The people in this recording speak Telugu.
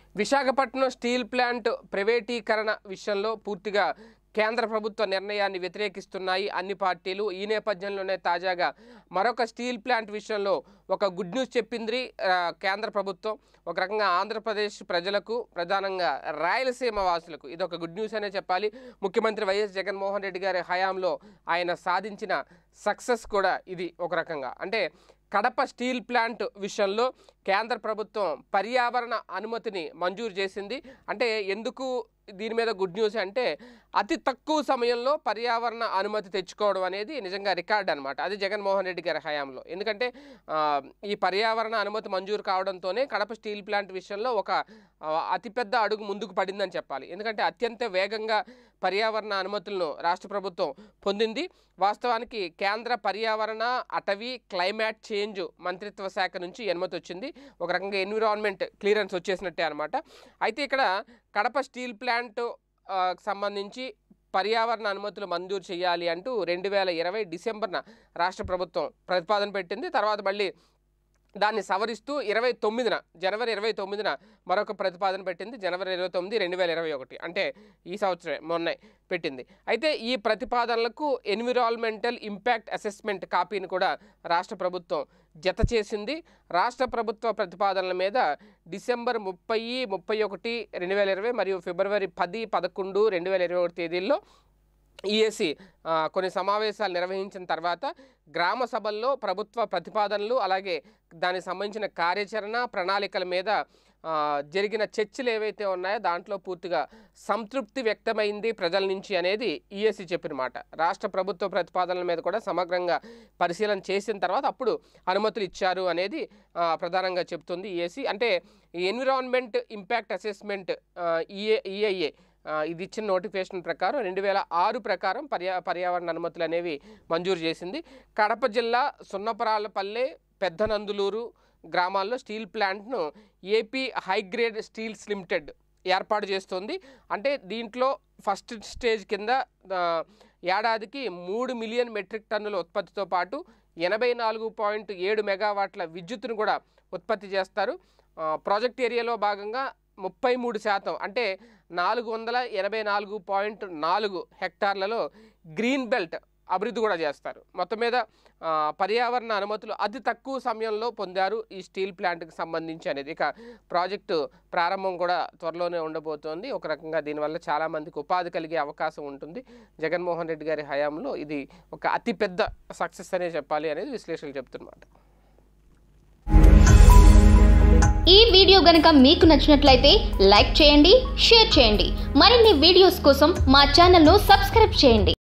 విశాఖపట్నం స్టీల్ ప్లాంట్ ప్రైవేటీకరణ విషయంలో పూర్తిగా కేంద్ర ప్రభుత్వ నిర్ణయాన్ని వ్యతిరేకిస్తున్నాయి అన్ని పార్టీలు ఈ నేపథ్యంలోనే తాజాగా మరొక స్టీల్ ప్లాంట్ విషయంలో ఒక గుడ్ న్యూస్ చెప్పింది ఆ, కేంద్ర ప్రభుత్వం ఒక రకంగా ఆంధ్రప్రదేశ్ ప్రజలకు ప్రధానంగా రాయలసీమ వాసులకు ఇది ఒక గుడ్ న్యూస్ అనే చెప్పాలి ముఖ్యమంత్రి వైఎస్ జగన్మోహన్ రెడ్డి గారి హయాంలో ఆయన సాధించిన సక్సెస్ కూడా ఇది ఒక రకంగా అంటే కడప స్టీల్ ప్లాంట్ విషయంలో కేంద్ర ప్రభుత్వం పర్యావరణ అనుమతిని మంజూరు చేసింది అంటే ఎందుకు దీని మీద గుడ్ న్యూస్ అంటే అతి తక్కువ సమయంలో పర్యావరణ అనుమతి తెచ్చుకోవడం అనేది నిజంగా రికార్డ్ అనమాట అది జగన్మోహన్ రెడ్డి గారి హయాంలో ఎందుకంటే ఆ, ఈ పర్యావరణ అనుమతి మంజూరు కావడంతోనే కడప స్టీల్ ప్లాంట్ విషయంలో ఒక ఆ, అతిపెద్ద అడుగు ముందుకు పడిందని చెప్పాలి ఎందుకంటే అత్యంత వేగంగా పర్యావరణ అనుమతులను రాష్ట్ర ప్రభుత్వం పొందింది వాస్తవానికి కేంద్ర పర్యావరణ అటవీ క్లైమేట్ చేంజ్ మంత్రిత్వ శాఖ నుంచి అనుమతి వచ్చింది ఒక రకంగా ఎన్విరాన్మెంట్ క్లియరెన్స్ వచ్చేసినట్టే అనమాట అయితే ఇక్కడ కడప స్టీల్ ప్లాంట్ ఆ, సంబంధించి పర్యావరణ అనుమతులు మంజూరు చేయాలి అంటూ రెండు వేల ఇరవై డిసెంబర్న రాష్ట్ర ప్రభుత్వం ప్రతిపాదన పెట్టింది తర్వాత మళ్ళీ దాన్ని సవరిస్తూ ఇరవై తొమ్మిదిన జనవరి ఇరవై తొమ్మిదిన మరొక ప్రతిపాదన పెట్టింది జనవరి ఇరవై తొమ్మిది రెండు వేల ఇరవై ఒకటి అంటే ఈ సంవత్సరమే మొన్నే పెట్టింది అయితే ఈ ప్రతిపాదనలకు ఎన్విరాన్మెంటల్ ఇంపాక్ట్ అసెస్మెంట్ కాపీని కూడా రాష్ట్ర ప్రభుత్వం జత చేసింది రాష్ట్ర ప్రభుత్వ ప్రతిపాదనల మీద డిసెంబర్ ముప్పై ముప్పై ఒకటి రెండు వేల ఇరవై మరియు ఫిబ్రవరి పది పదకొండు రెండు వేల ఇరవై ఒకటి తేదీల్లో ఈఏసీ కొన్ని సమావేశాలు నిర్వహించిన తర్వాత గ్రామ సభల్లో ప్రభుత్వ ప్రతిపాదనలు అలాగే దానికి సంబంధించిన కార్యాచరణ ప్రణాళికల మీద ఆ, జరిగిన చర్చలు ఏవైతే ఉన్నాయో దాంట్లో పూర్తిగా సంతృప్తి వ్యక్తమైంది ప్రజల నుంచి అనేది ఈఏసీ చెప్పిన మాట రాష్ట్ర ప్రభుత్వ ప్రతిపాదనల మీద కూడా సమగ్రంగా పరిశీలన చేసిన తర్వాత అప్పుడు అనుమతులు ఇచ్చారు అనేది ఆ, ప్రధానంగా చెప్తుంది ఈఏసీ అంటే ఈ environment impact assessment EA EIA ఆ, ఇది ఇచ్చిన నోటిఫికేషన్ ప్రకారం రెండు వేల ఆరు ప్రకారం పర్యా పర్యావరణ అనుమతులు అనేవి మంజూరు చేసింది కడప జిల్లా సున్నపరాలపల్లె పెద్దనందులూరు గ్రామాల్లో స్టీల్ ప్లాంట్ను ఏపీ హైగ్రేడ్ స్టీల్స్ లిమిటెడ్ ఏర్పాటు చేస్తుంది అంటే దీంట్లో ఫస్ట్ స్టేజ్ కింద ఆ, ఏడాదికి మూడు మిలియన్ మెట్రిక్ టన్నుల ఉత్పత్తితో పాటు ఎనభై నాలుగు పాయింట్ ఏడు మెగావాట్ల విద్యుత్తును కూడా ఉత్పత్తి చేస్తారు ఆ, ప్రాజెక్ట్ ఏరియాలో భాగంగా ముప్పై మూడు శాతం అంటే నాలుగు వందల ఎనభై నాలుగు పాయింట్ నాలుగు హెక్టార్లలో గ్రీన్ బెల్ట్ అభివృద్ధి కూడా చేస్తారు మొత్తం మీద ఆ, పర్యావరణ అనుమతులు అతి తక్కువ సమయంలో పొందారు ఈ స్టీల్ ప్లాంట్కి సంబంధించి అనేది ఇక ప్రాజెక్టు ప్రారంభం కూడా త్వరలోనే ఉండబోతోంది ఒక రకంగా దీనివల్ల చాలామందికి ఉపాధి కలిగే అవకాశం ఉంటుంది జగన్మోహన్ రెడ్డి గారి హయాంలో ఇది ఒక అతిపెద్ద సక్సెస్ అనే చెప్పాలి అనేది విశ్లేషకులు చెప్తున్నమాట ఈ వీడియో గనుక మీకు నచ్చినట్లయితే లైక్ చేయండి షేర్ చేయండి మరిన్ని వీడియోస్ కోసం మా ఛానల్ను సబ్స్క్రైబ్ చేయండి